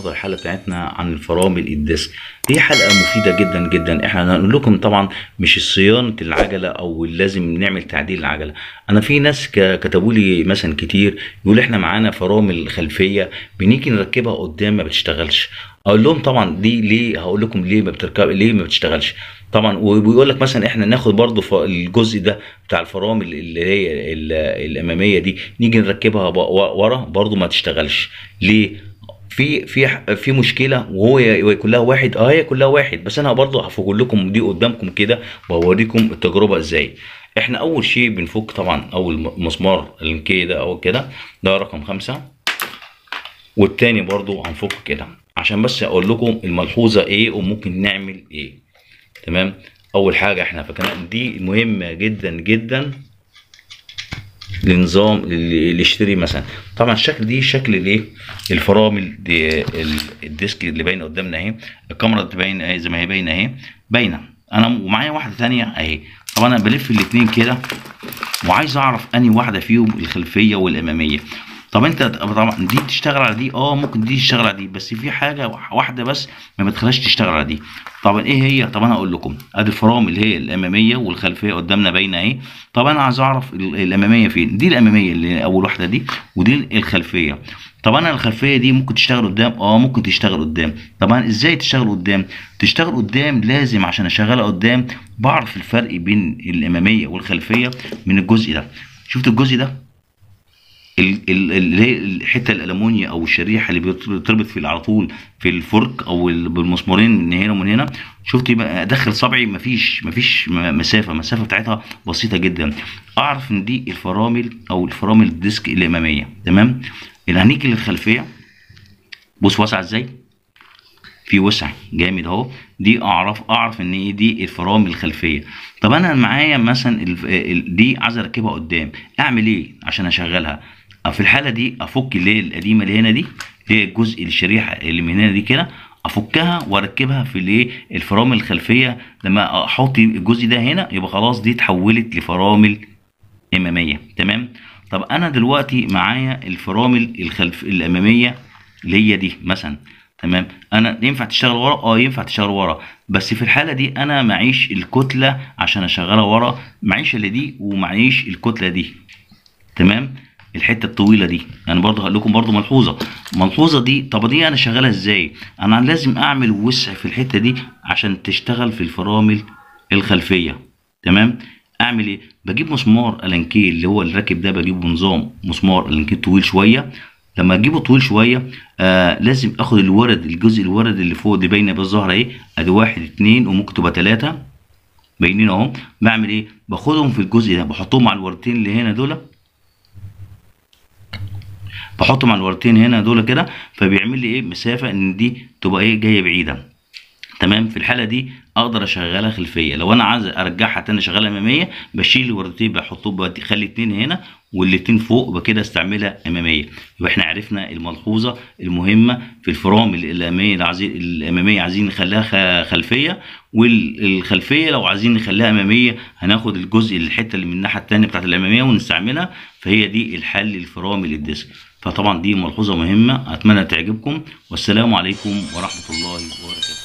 النهارده الحلقه بتاعتنا عن الفرامل الديسك هي حلقه مفيده جدا جدا احنا هنقول لكم طبعا مش صيانه العجله او لازم نعمل تعديل العجله انا في ناس ك- كتبوا لي مثلا كتير يقول احنا معانا فرامل خلفيه بنيجي نركبها قدام ما بتشتغلش اقول لهم طبعا دي ليه هقول لكم ليه ما بتركب ليه ما بتشتغلش طبعا وبيقول لك مثلا احنا ناخد برضو ف- الجزء ده بتاع الفرامل اللي هي ال- الاماميه دي نيجي نركبها ب- و- ورا برضو ما تشتغلش ليه في في في مشكله وهو ي- كلها واحد اه هي كلها واحد بس انا برضو هفوق لكم دي قدامكم كده وهوريكم التجربه ازاي احنا اول شيء بنفك طبعا اول م- مسمار الكي ده او كده ده رقم خمسة والتاني برضو هنفك كده عشان بس اقول لكم الملحوظه ايه وممكن نعمل ايه تمام اول حاجه احنا فاكرين دي مهمه جدا جدا لنظام اللي اللي يشتري مثلا طبعا الشكل دي شكل الايه الفرامل دي ال- الديسك اللي باينه قدامنا اهي الكاميرا تبين اهي زي ما هي باينه اهي باينه انا ومعايا واحده ثانيه اهي طبعا انا بلف الاثنين كده وعايز اعرف انهي واحده فيهم الخلفيه والاماميه طب انت طبعا دي تشتغل على دي اه ممكن دي تشتغل على دي بس في حاجه واحده بس ما بتخليهاش تشتغل على دي طبعا ايه هي طب انا اقول لكم ادي الفرامل اللي هي الاماميه والخلفيه قدامنا باينه اهي طب انا عايز اعرف ال- الاماميه فين دي الاماميه اللي اول واحده دي ودي الخلفيه طب انا الخلفيه دي ممكن تشتغل قدام اه ممكن تشتغل قدام طبعا ازاي تشتغل قدام تشتغل قدام لازم عشان اشغلها قدام بعرف الفرق بين الاماميه والخلفيه من الجزء ده شفت الجزء ده ال- ال- اللي هي الحته الالومنيا او الشريحه اللي بتربط في على طول في الفرك او ال- بالمسمارين من هنا ومن هنا شفت يبقى ادخل صبعي مفيش مفيش م- مسافه المسافه بتاعتها بسيطه جدا اعرف ان دي الفرامل او الفرامل الديسك الاماميه تمام اللي هنيجي للخلفيه بص واسعه ازاي في وسع جامد اهو دي اعرف اعرف ان ايه دي الفرامل الخلفيه طب انا معايا مثلا الف- ال- دي عايز اركبها قدام اعمل ايه عشان اشغلها أه في الحاله دي افك اللي هي القديمه اللي هنا دي اللي هي الجزء الشريحه اللي من هنا دي كده افكها واركبها في الايه الفرامل الخلفيه لما احط الجزء ده هنا يبقى خلاص دي اتحولت لفرامل اماميه تمام طب انا دلوقتي معايا الفرامل الخلف الاماميه اللي هي دي مثلا تمام انا ينفع تشتغل ورا اه ينفع تشتغل ورا بس في الحاله دي انا معيش الكتله عشان اشغلها ورا معيش اللي دي ومعيش الكتله دي تمام الحته الطويله دي انا برضه هقول لكم برضه ملحوظه ملحوظه دي طب دي انا شغالها ازاي انا لازم اعمل وسع في الحته دي عشان تشتغل في الفرامل الخلفيه تمام اعمل ايه بجيب مسمار الانكيه اللي هو الراكب ده بجيبه بنظام مسمار الانكيه طويل شويه لما اجيبه طويل شويه آه لازم اخد الورد الجزء الورد اللي فوق دي باينه بالظهر اهي ادي واحد اتنين وممكن تبقى تلاته باينين اهو بعمل ايه باخدهم في الجزء ده بحطهم على الورتين اللي هنا دول بحطهم على الورتين هنا دول كده فبيعمل لي ايه مسافه ان دي تبقى ايه جايه بعيده تمام في الحاله دي اقدر اشغلها خلفيه لو انا عايز ارجعها تاني اشغلها اماميه بشيل الوردتين بحطهم بخلي اتنين هنا والاتنين فوق بكده استعملها اماميه يبقى احنا عرفنا الملحوظه المهمه في الفرامل الاماميه اللي عايزين الاماميه عايزين نخليها خ- خلفيه والخلفيه لو عايزين نخليها اماميه هناخد الجزء الحته اللي من الناحيه التانيه بتاعت الاماميه ونستعملها فهي دي الحل للفرامل الديسك فطبعا دي ملحوظه مهمه اتمنى تعجبكم والسلام عليكم ورحمه الله وبركاته